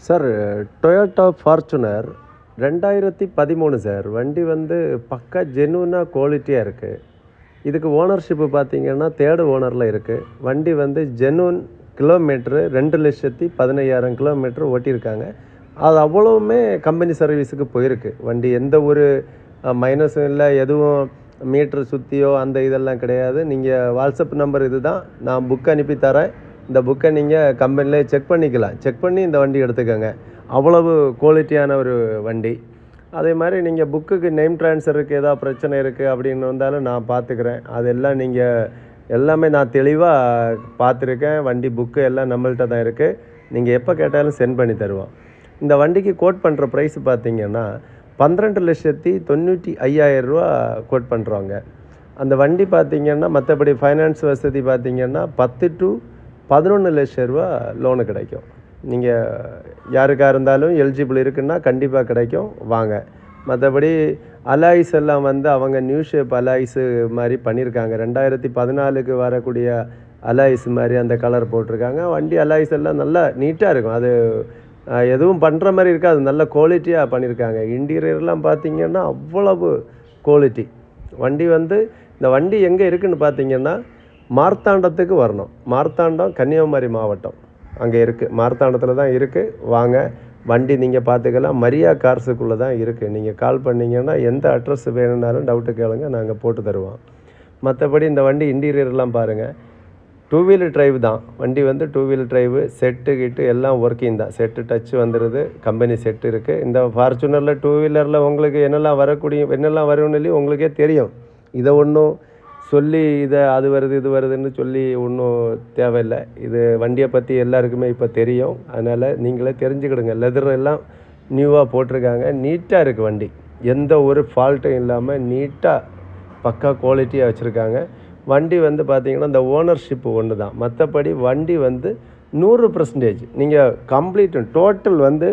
sir Toyota Fortuner ரெண்டாயிரத்தி பதிமூணு sir வண்டி வந்து பக்கா ஜென்யூனாக குவாலிட்டியாக இருக்குது இதுக்கு ஓனர்ஷிப்பு பார்த்தீங்கன்னா தேர்டு ஓனரில் இருக்குது வண்டி வந்து ஜென்யூன் கிலோமீட்ரு ரெண்டு லட்சத்தி பதினையாயிரம் கிலோமீட்ரு ஓட்டியிருக்காங்க அது அவ்வளவுமே கம்பெனி சர்வீஸுக்கு போயிருக்கு வண்டி எந்த ஒரு மைனஸும் இல்லை எதுவும் மீட்ரு சுற்றியோ அந்த இதெல்லாம் கிடையாது நீங்கள் வாட்ஸ்அப் நம்பர் இது தான் நான் புக் அனுப்பி தரேன் இந்த புக்கை நீங்கள் கம்பெனிலே செக் பண்ணிக்கலாம் செக் பண்ணி இந்த வண்டி எடுத்துக்கோங்க அவ்வளவு குவாலிட்டியான ஒரு வண்டி அதே மாதிரி நீங்கள் புக்குக்கு நேம் ட்ரான்ஸ்ஃபருக்கு ஏதாவது பிரச்சனை இருக்குது அப்படின்னு வந்தாலும் நான் பார்த்துக்கிறேன் அதெல்லாம் நீங்கள் எல்லாமே நான் தெளிவாக பார்த்துருக்கேன் வண்டி புக்கு எல்லாம் நம்மள்ட்ட தான் இருக்குது நீங்கள் எப்போ கேட்டாலும் சென்ட் பண்ணி தருவோம் இந்த வண்டிக்கு கோட் பண்ணுற ப்ரைஸ் பார்த்தீங்கன்னா பன்னிரெண்டு லட்சத்தி தொண்ணூற்றி ஐயாயிரம் ரூபா கோட் பண்ணுறோங்க அந்த வண்டி பார்த்தீங்கன்னா மற்றபடி ஃபைனான்ஸ் வசதி பார்த்தீங்கன்னா பத்து டு பதினொன்று லட்ச ரூபா லோனு கிடைக்கும் நீங்கள் யாருக்காக இருந்தாலும் எலிஜிபிள் இருக்குன்னா கண்டிப்பாக கிடைக்கும் வாங்க மற்றபடி அலாய்ஸ் எல்லாம் வந்து அவங்க நியூ ஷேப் அலாய்ஸு மாதிரி பண்ணியிருக்காங்க ரெண்டாயிரத்தி பதினாலுக்கு வரக்கூடிய அலாய்ஸ் மாதிரி அந்த கலர் போட்டிருக்காங்க வண்டி அலாய்ஸ் எல்லாம் நல்லா நீட்டாக இருக்கும் அது அஹ், எதுவும் பண்ணுற மாதிரி இருக்காது நல்ல குவாலிட்டியாக பண்ணியிருக்காங்க இன்டீரியர்லாம் பார்த்தீங்கன்னா அவ்வளவு குவாலிட்டி வண்டி வந்து இந்த வண்டி எங்கே இருக்குன்னு பார்த்தீங்கன்னா மார்த்தாண்டத்துக்கு வரணும் மார்த்தாண்டம் கன்னியாகுமரி மாவட்டம் அங்கே இருக்குது மார்த்தாண்டத்தில் தான் இருக்குது வாங்க வண்டி நீங்கள் பார்த்துக்கலாம் மரியா கார்ஸுக்குள்ளே தான் இருக்குது நீங்கள் கால் பண்ணீங்கன்னா எந்த அட்ரஸ் வேணும்னாலும் டவுட்டு கேளுங்க நாங்கள் போட்டு தருவோம் மற்றபடி இந்த வண்டி இன்டீரியர்லாம் பாருங்கள் டூ வீலர் டிரைவ் தான் வண்டி வந்து two wheeler drive set kit எல்லாம் ஒர்க்கிங் தான் செட்டு டச் வந்துடுது கம்பெனி செட்டு இருக்குது இந்த ஃபார்ச்சுனரில் டூ வீலரில் உங்களுக்கு என்னெல்லாம் வரக்கூடிய என்னெல்லாம் வரும்னு சொல்லி உங்களுக்கே தெரியும் இதை ஒன்றும் சொல்லி இதை அது வருது இது வருதுன்னு சொல்லி ஒன்றும் தேவையில்லை இது வண்டியை பற்றி எல்லாருக்குமே இப்போ தெரியும் அதனால் நீங்களே தெரிஞ்சுக்கிடுங்க லெதர் எல்லாம் நியூவாக போட்டிருக்காங்க நீட்டாக இருக்குது வண்டி எந்த ஒரு ஃபால்ட்டும் இல்லாமல் நீட்டாக பக்கா குவாலிட்டியாக வச்சுருக்காங்க வண்டி வந்து பார்த்தீங்கன்னா இந்த ஓனர்ஷிப்பு ஒன்று தான் மற்றபடி வண்டி வந்து நூறு பர்சன்டேஜ் நீங்கள் கம்ப்ளீட் டோட்டல் வந்து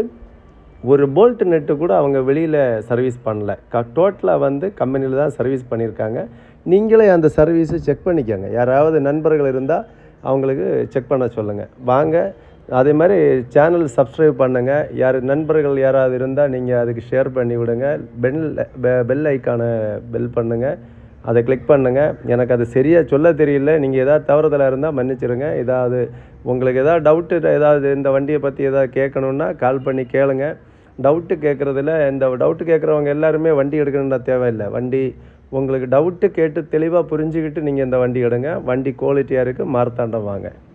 ஒரு போல்ட் நெட்டு கூட அவங்க வெளியில் சர்வீஸ் பண்ணல க டோட்டலாக வந்து கம்பெனியில் தான் சர்வீஸ் பண்ணியிருக்காங்க நீங்களே அந்த சர்வீஸை செக் பண்ணிக்கோங்க யாராவது நண்பர்கள் இருந்தால் அவங்களுக்கு செக் பண்ண சொல்லுங்கள் வாங்க அதே மாதிரி சேனல் சப்ஸ்கிரைப் பண்ணுங்கள் யார் நண்பர்கள் யாராவது இருந்தால் நீங்கள் அதுக்கு ஷேர் பண்ணி விடுங்க பெல் பெல் ஐக்கானை பெல் பண்ணுங்கள் அதை கிளிக் பண்ணுங்கள் எனக்கு அது சரியாக சொல்ல தெரியல நீங்கள் ஏதாவது தவறுதலாக இருந்தால் மன்னிச்சிடுங்க ஏதாவது உங்களுக்கு ஏதாவது டவுட்டு ஏதாவது இந்த வண்டியை பற்றி ஏதாவது கேட்கணுன்னா கால் பண்ணி கேளுங்க டவுட்டு கேட்குறதுல இந்த டவுட்டு கேட்குறவங்க எல்லாருமே வண்டி எடுக்கணுன்ற தேவையில்லை வண்டி உங்களுக்கு டவுட்டு கேட்டு தெளிவாக புரிஞ்சுக்கிட்டு நீங்கள் இந்த வண்டி எடுங்க வண்டி குவாலிட்டியாக இருக்குது மார்த்தாண்டம் வாங்க